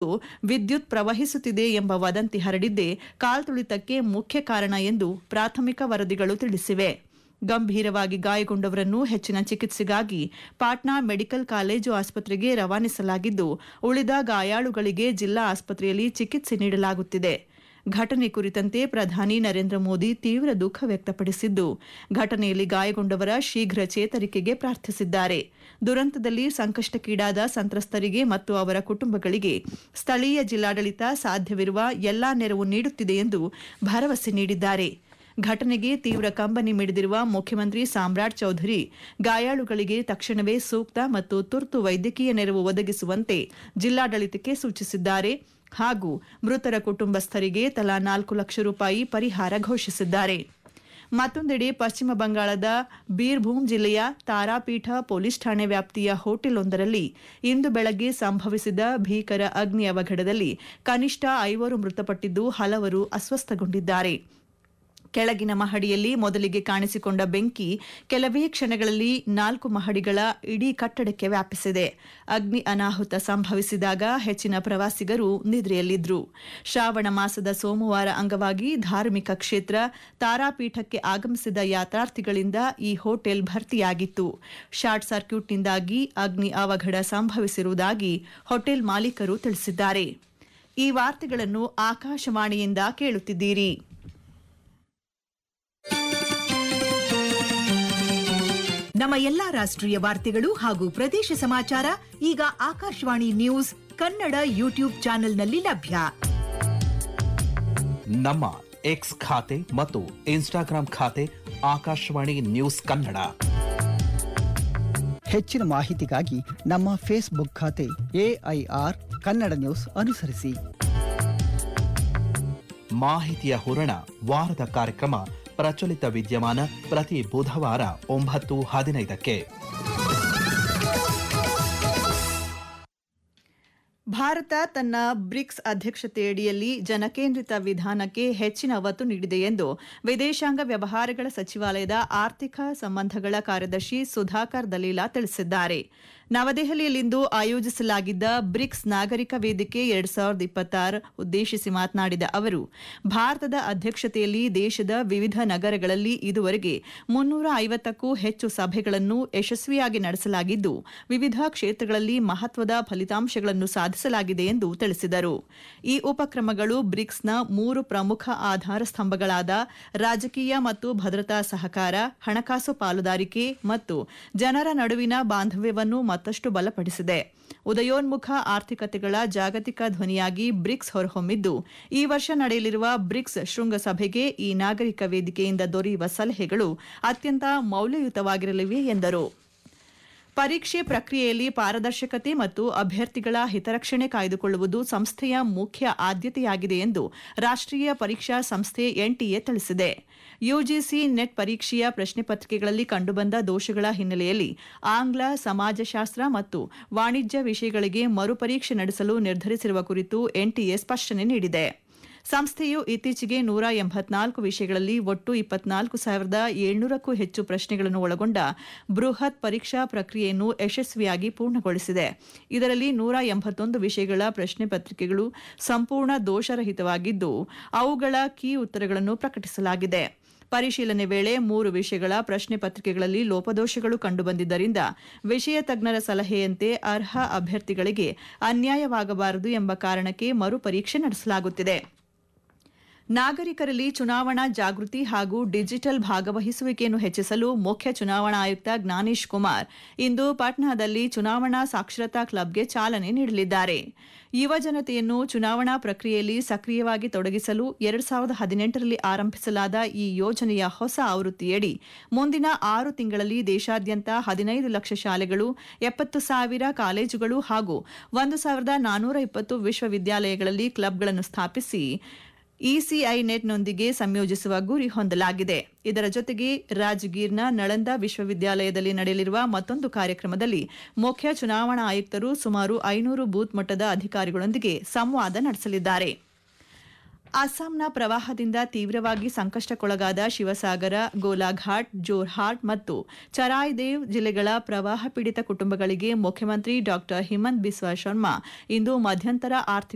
ವಿದ್ಯುತ್ ಪ್ರವಹಿಸುತ್ತಿದೆ ಎಂಬ ವದಂತಿ ಹರಡಿದ್ದೇ ಕಾಲ್ತುಳಿತಕ್ಕೆ ಮುಖ್ಯ ಕಾರಣ ಎಂದು ಪ್ರಾಥಮಿಕ ವರದಿಗಳು ತಿಳಿಸಿವೆ ಗಂಭೀರವಾಗಿ ಗಾಯಗೊಂಡವರನ್ನು ಹೆಚ್ಚಿನ ಚಿಕಿತ್ಸೆಗಾಗಿ ಪಾಟ್ನಾ ಮೆಡಿಕಲ್ ಕಾಲೇಜು ಆಸ್ಪತ್ರೆಗೆ ರವಾನಿಸಲಾಗಿದ್ದು ಉಳಿದ ಗಾಯಾಳುಗಳಿಗೆ ಜಿಲ್ಲಾ ಆಸ್ಪತ್ರೆಯಲ್ಲಿ ಚಿಕಿತ್ಸೆ ನೀಡಲಾಗುತ್ತಿದೆ ಘಟನೆ ಕುರಿತಂತೆ ಪ್ರಧಾನಿ ನರೇಂದ್ರ ಮೋದಿ ತೀವ್ರ ದುಃಖ ವ್ಯಕ್ತಪಡಿಸಿದ್ದು ಘಟನೆಯಲ್ಲಿ ಗಾಯಗೊಂಡವರ ಶೀಘ್ರ ಚೇತರಿಕೆಗೆ ಪ್ರಾರ್ಥಿಸಿದ್ದಾರೆ ದುರಂತದಲ್ಲಿ ಸಂಕಷ್ಟಕ್ಕೀಡಾದ ಸಂತ್ರಸ್ತರಿಗೆ ಮತ್ತು ಅವರ ಕುಟುಂಬಗಳಿಗೆ ಸ್ಥಳೀಯ ಜಿಲ್ಲಾಡಳಿತ ಸಾಧ್ಯವಿರುವ ಎಲ್ಲಾ ನೆರವು ನೀಡುತ್ತಿದೆ ಎಂದು ಭರವಸೆ ನೀಡಿದ್ದಾರೆ ಘಟನೆಗೆ ತೀವ್ರ ಕಂಬನಿ ಮಿಡಿದಿರುವ ಮುಖ್ಯಮಂತ್ರಿ ಸಾಮ್ರಾಟ್ ಚೌಧರಿ ಗಾಯಾಳುಗಳಿಗೆ ತಕ್ಷಣವೇ ಸೂಕ್ತ ಮತ್ತು ತುರ್ತು ವೈದ್ಯಕೀಯ ನೆರವು ಒದಗಿಸುವಂತೆ ಜಿಲ್ಲಾಡಳಿತಕ್ಕೆ ಸೂಚಿಸಿದ್ದಾರೆ ಹಾಗೂ ಮೃತರ ಕುಟುಂಬಸ್ಥರಿಗೆ ತಲಾ ನಾಲ್ಕು ಲಕ್ಷ ರೂಪಾಯಿ ಪರಿಹಾರ ಘೋಷಿಸಿದ್ದಾರೆ ಮತ್ತೊಂದೆಡೆ ಪಶ್ಚಿಮ ಬಂಗಾಳದ ಬೀರ್ಭೂಮ್ ಜಿಲ್ಲೆಯ ತಾರಾಪೀಠ ಪೊಲೀಸ್ ಠಾಣೆ ವ್ಯಾಪ್ತಿಯ ಹೋಟೆಲ್ವೊಂದರಲ್ಲಿ ಇಂದು ಬೆಳಗ್ಗೆ ಸಂಭವಿಸಿದ ಭೀಕರ ಅಗ್ನಿ ಅವಘಡದಲ್ಲಿ ಕನಿಷ್ಠ ಐವರು ಮೃತಪಟ್ಟಿದ್ದು ಹಲವರು ಅಸ್ವಸ್ಥಗೊಂಡಿದ್ದಾರೆ ಕೆಳಗಿನ ಮಹಡಿಯಲ್ಲಿ ಮೊದಲಿಗೆ ಕಾಣಿಸಿಕೊಂಡ ಬೆಂಕಿ ಕೆಲವೇ ಕ್ಷಣಗಳಲ್ಲಿ ನಾಲ್ಕು ಮಹಡಿಗಳ ಇಡೀ ಕಟ್ಟಡಕ್ಕೆ ವ್ಯಾಪಿಸಿದೆ ಅಗ್ನಿ ಅನಾಹುತ ಸಂಭವಿಸಿದಾಗ ಹೆಚ್ಚಿನ ಪ್ರವಾಸಿಗರು ನಿದ್ರೆಯಲ್ಲಿದ್ರು ಶ್ರಾವಣ ಮಾಸದ ಸೋಮವಾರ ಅಂಗವಾಗಿ ಧಾರ್ಮಿಕ ಕ್ಷೇತ್ರ ತಾರಾಪೀಠಕ್ಕೆ ಆಗಮಿಸಿದ ಯಾತ್ರಾರ್ಥಿಗಳಿಂದ ಈ ಹೋಟೆಲ್ ಭರ್ತಿಯಾಗಿತ್ತು ಶಾರ್ಟ್ ಸರ್ಕ್ಯೂಟ್ನಿಂದಾಗಿ ಅಗ್ನಿ ಅವಘಡ ಸಂಭವಿಸಿರುವುದಾಗಿ ಹೋಟೆಲ್ ಮಾಲೀಕರು ತಿಳಿಸಿದ್ದಾರೆ ಈ ವಾರ್ತೆಗಳನ್ನು ಆಕಾಶವಾಣಿಯಿಂದ ಕೇಳುತ್ತಿದ್ದೀರಿ ನಮ್ಮ ಎಲ್ಲಾ ರಾಷ್ಟ್ರೀಯ ವಾರ್ತೆಗಳು ಹಾಗೂ ಪ್ರದೇಶ ಸಮಾಚಾರ ಈಗ ಆಕಾಶವಾಣಿ ನ್ಯೂಸ್ ಕನ್ನಡ ಯೂಟ್ಯೂಬ್ ಚಾನೆಲ್ನಲ್ಲಿ ಲಭ್ಯ ನಮ್ಮ ಎಕ್ಸ್ ಖಾತೆ ಮತ್ತು ಇನ್ಸ್ಟಾಗ್ರಾಂ ಖಾತೆ ಆಕಾಶವಾಣಿ ನ್ಯೂಸ್ ಕನ್ನಡ ಹೆಚ್ಚಿನ ಮಾಹಿತಿಗಾಗಿ ನಮ್ಮ ಫೇಸ್ಬುಕ್ ಖಾತೆ ಎಐಆರ್ ಕನ್ನಡ ನ್ಯೂಸ್ ಅನುಸರಿಸಿ ಮಾಹಿತಿಯ ಹೂರಣ ವಾರದ ಕಾರ್ಯಕ್ರಮ ಪ್ರಚಲಿತ ವಿದ್ಯಮಾನ ಪ್ರತಿ ಬುಧವಾರ ಒಂಬತ್ತು ಹದಿನೈದಕ್ಕೆ ಭಾರತ ತನ್ನ ಬ್ರಿಕ್ಸ್ ಅಧ್ಯಕ್ಷತೆಯಡಿಯಲ್ಲಿ ಜನಕೇಂದ್ರಿತ ವಿಧಾನಕ್ಕೆ ಹೆಚ್ಚಿನ ಒತ್ತು ನೀಡಿದೆ ಎಂದು ವಿದೇಶಾಂಗ ವ್ಯವಹಾರಗಳ ಸಚಿವಾಲಯದ ಆರ್ಥಿಕ ಸಂಬಂಧಗಳ ಕಾರ್ಯದರ್ಶಿ ಸುಧಾಕರ್ ದಲೀಲಾ ತಿಳಿಸಿದ್ದಾರೆ ನವದೆಹಲಿಯಲ್ಲಿಂದು ಆಯೋಜಿಸಲಾಗಿದ್ದ ಬ್ರಿಕ್ಸ್ ನಾಗರಿಕ ವೇದಿಕೆ ಎರಡ್ ಸಾವಿರದ ಇಪ್ಪತ್ತಾರು ಉದ್ದೇಶಿಸಿ ಮಾತನಾಡಿದ ಅವರು ಭಾರತದ ಅಧ್ಯಕ್ಷತೆಯಲ್ಲಿ ದೇಶದ ವಿವಿಧ ನಗರಗಳಲ್ಲಿ ಇದುವರೆಗೆ ಮುನ್ನೂರ ಐವತ್ತಕ್ಕೂ ಹೆಚ್ಚು ಸಭೆಗಳನ್ನು ಯಶಸ್ವಿಯಾಗಿ ನಡೆಸಲಾಗಿದ್ದು ವಿವಿಧ ಕ್ಷೇತ್ರಗಳಲ್ಲಿ ಮಹತ್ವದ ಫಲಿತಾಂಶಗಳನ್ನು ಸಾಧಿಸಲಾಗಿದೆ ಎಂದು ತಿಳಿಸಿದರು ಈ ಉಪಕ್ರಮಗಳು ಬ್ರಿಕ್ಸ್ನ ಮೂರು ಪ್ರಮುಖ ಆಧಾರ ಸ್ತಂಭಗಳಾದ ರಾಜಕೀಯ ಮತ್ತು ಭದ್ರತಾ ಸಹಕಾರ ಹಣಕಾಸು ಪಾಲುದಾರಿಕೆ ಮತ್ತು ಜನರ ನಡುವಿನ ಬಾಂಧವ್ಯವನ್ನು ಮತ್ತಷ್ಟು ಬಲಪಡಿಸಿದೆ ಉದಯೋನ್ಮುಖ ಆರ್ಥಿಕತೆಗಳ ಜಾಗತಿಕ ಧ್ವನಿಯಾಗಿ ಬ್ರಿಕ್ಸ್ ಹೊರಹೊಮ್ಮಿದ್ದು ಈ ವರ್ಷ ನಡೆಯಲಿರುವ ಬ್ರಿಕ್ಸ್ ಶೃಂಗಸಭೆಗೆ ಈ ನಾಗರಿಕ ವೇದಿಕೆಯಿಂದ ದೊರೆಯುವ ಸಲಹೆಗಳು ಅತ್ಯಂತ ಮೌಲ್ಯಯುತವಾಗಿರಲಿವೆ ಎಂದರು ಪರೀಕ್ಷೆ ಪ್ರಕ್ರಿಯೆಯಲ್ಲಿ ಪಾರದರ್ಶಕತೆ ಮತ್ತು ಅಭ್ಯರ್ಥಿಗಳ ಹಿತರಕ್ಷಣೆ ಕಾಯ್ದುಕೊಳ್ಳುವುದು ಸಂಸ್ಥೆಯ ಮುಖ್ಯ ಆದ್ಯತೆಯಾಗಿದೆ ಎಂದು ರಾಷ್ಟ್ರೀಯ ಪರೀಕ್ಷಾ ಸಂಸ್ಥೆ ಎನ್ಟಿಎ ತಿಳಿಸಿದೆ ಯುಜಿಸಿ ನೆಟ್ ಪರೀಕ್ಷೆಯ ಪ್ರಶ್ನೆ ಪತ್ರಿಕೆಗಳಲ್ಲಿ ಕಂಡುಬಂದ ದೋಷಗಳ ಹಿನ್ನೆಲೆಯಲ್ಲಿ ಆಂಗ್ಲ ಸಮಾಜಶಾಸ್ತ್ರ ಮತ್ತು ವಾಣಿಜ್ಯ ವಿಷಯಗಳಿಗೆ ಮರುಪರೀಕ್ಷೆ ನಡೆಸಲು ನಿರ್ಧರಿಸಿರುವ ಕುರಿತು ಎನ್ಟಿಎ ಸ್ಪಷ್ಟನೆ ನೀಡಿದೆ ಸಂಸ್ಥೆಯು ಇತ್ತೀಚೆಗೆ ನೂರ ಎಂಬತ್ನಾಲ್ಕು ವಿಷಯಗಳಲ್ಲಿ ಒಟ್ಟು ಇಪ್ಪತ್ನಾಲ್ಕು ಸಾವಿರದ ಏಳ್ನೂರಕ್ಕೂ ಹೆಚ್ಚು ಪ್ರಶ್ನೆಗಳನ್ನು ಒಳಗೊಂಡ ಬೃಹತ್ ಪರೀಕ್ಷಾ ಪ್ರಕ್ರಿಯೆಯನ್ನು ಯಶಸ್ವಿಯಾಗಿ ಪೂರ್ಣಗೊಳಿಸಿದೆ ಇದರಲ್ಲಿ ನೂರ ಎಂಬತ್ತೊಂದು ವಿಷಯಗಳ ಪ್ರಶ್ನೆ ಪತ್ರಿಕೆಗಳು ಸಂಪೂರ್ಣ ದೋಷರಹಿತವಾಗಿದ್ದು ಅವುಗಳ ಕೀ ಉತ್ತರಗಳನ್ನು ಪ್ರಕಟಿಸಲಾಗಿದೆ ಪರಿಶೀಲನೆ ವೇಳೆ ಮೂರು ವಿಷಯಗಳ ಪ್ರಶ್ನೆ ಪತ್ರಿಕೆಗಳಲ್ಲಿ ಲೋಪದೋಷಗಳು ಕಂಡುಬಂದಿದ್ದರಿಂದ ವಿಷಯ ತಜ್ಞರ ಸಲಹೆಯಂತೆ ಅರ್ಹ ಅಭ್ಯರ್ಥಿಗಳಿಗೆ ಅನ್ಯಾಯವಾಗಬಾರದು ಎಂಬ ಕಾರಣಕ್ಕೆ ಮರುಪರೀಕ್ಷೆ ನಡೆಸಲಾಗುತ್ತಿದೆ ನಾಗರಿಕರಲ್ಲಿ ಚುನಾವಣಾ ಜಾಗೃತಿ ಹಾಗೂ ಡಿಜಿಟಲ್ ಭಾಗವಹಿಸುವಿಕೆಯನ್ನು ಹೆಚ್ಚಿಸಲು ಮುಖ್ಯ ಚುನಾವಣಾ ಆಯುಕ್ತ ಜ್ಞಾನೇಶ್ ಕುಮಾರ್ ಇಂದು ಪಾಟ್ನಾದಲ್ಲಿ ಚುನಾವಣಾ ಸಾಕ್ಷರತಾ ಕ್ಲಬ್ಗೆ ಚಾಲನೆ ನೀಡಲಿದ್ದಾರೆ ಯುವ ಜನತೆಯನ್ನು ಚುನಾವಣಾ ಪ್ರಕ್ರಿಯೆಯಲ್ಲಿ ಸಕ್ರಿಯವಾಗಿ ತೊಡಗಿಸಲು ಎರಡ್ ಸಾವಿರದ ಹದಿನೆಂಟರಲ್ಲಿ ಆರಂಭಿಸಲಾದ ಈ ಯೋಜನೆಯ ಹೊಸ ಆವೃತ್ತಿಯಡಿ ಮುಂದಿನ ಆರು ತಿಂಗಳಲ್ಲಿ ದೇಶಾದ್ಯಂತ ಹದಿನೈದು ಲಕ್ಷ ಶಾಲೆಗಳು ಎಪ್ಪತ್ತು ಸಾವಿರ ಕಾಲೇಜುಗಳು ಹಾಗೂ ಒಂದು ಸಾವಿರದ ನಾನೂರ ಇಪ್ಪತ್ತು ವಿಶ್ವವಿದ್ಯಾಲಯಗಳಲ್ಲಿ ಕ್ಲಬ್ಗಳನ್ನು ಸ್ಥಾಪಿಸಿ ಇಸಿಐ ನೆಟ್ನೊಂದಿಗೆ ಸಂಯೋಜಿಸುವ ಗುರಿ ಹೊಂದಲಾಗಿದೆ ಇದರ ಜೊತೆಗೆ ರಾಜಗೀರ್ನ ನಳಂದ ವಿಶ್ವವಿದ್ಯಾಲಯದಲ್ಲಿ ನಡೆಯಲಿರುವ ಮತ್ತೊಂದು ಕಾರ್ಯಕ್ರಮದಲ್ಲಿ ಮುಖ್ಯ ಚುನಾವಣಾ ಆಯುಕ್ತರು ಸುಮಾರು ಐನೂರು ಬೂತ್ ಮಟ್ಟದ ಅಧಿಕಾರಿಗಳೊಂದಿಗೆ ಸಂವಾದ ನಡೆಸಲಿದ್ದಾರೆ ಅಸ್ಸಾಂನ ಪ್ರವಾಹದಿಂದ ತೀವ್ರವಾಗಿ ಸಂಕಷ್ಟಕ್ಕೊಳಗಾದ ಶಿವಸಾಗರ ಗೋಲಾಘಾಟ್ ಜೋರ್ಹಾಟ್ ಮತ್ತು ಚರಾಯ್ದೇವ್ ಜಿಲ್ಲೆಗಳ ಪ್ರವಾಹ ಪೀಡಿತ ಕುಟುಂಬಗಳಿಗೆ ಮುಖ್ಯಮಂತ್ರಿ ಡಾ ಹಿಮಂತ್ ಬಿಸ್ವಾ ಶರ್ಮಾ ಇಂದು ಮಧ್ಯಂತರ ಆರ್ಥಿಕ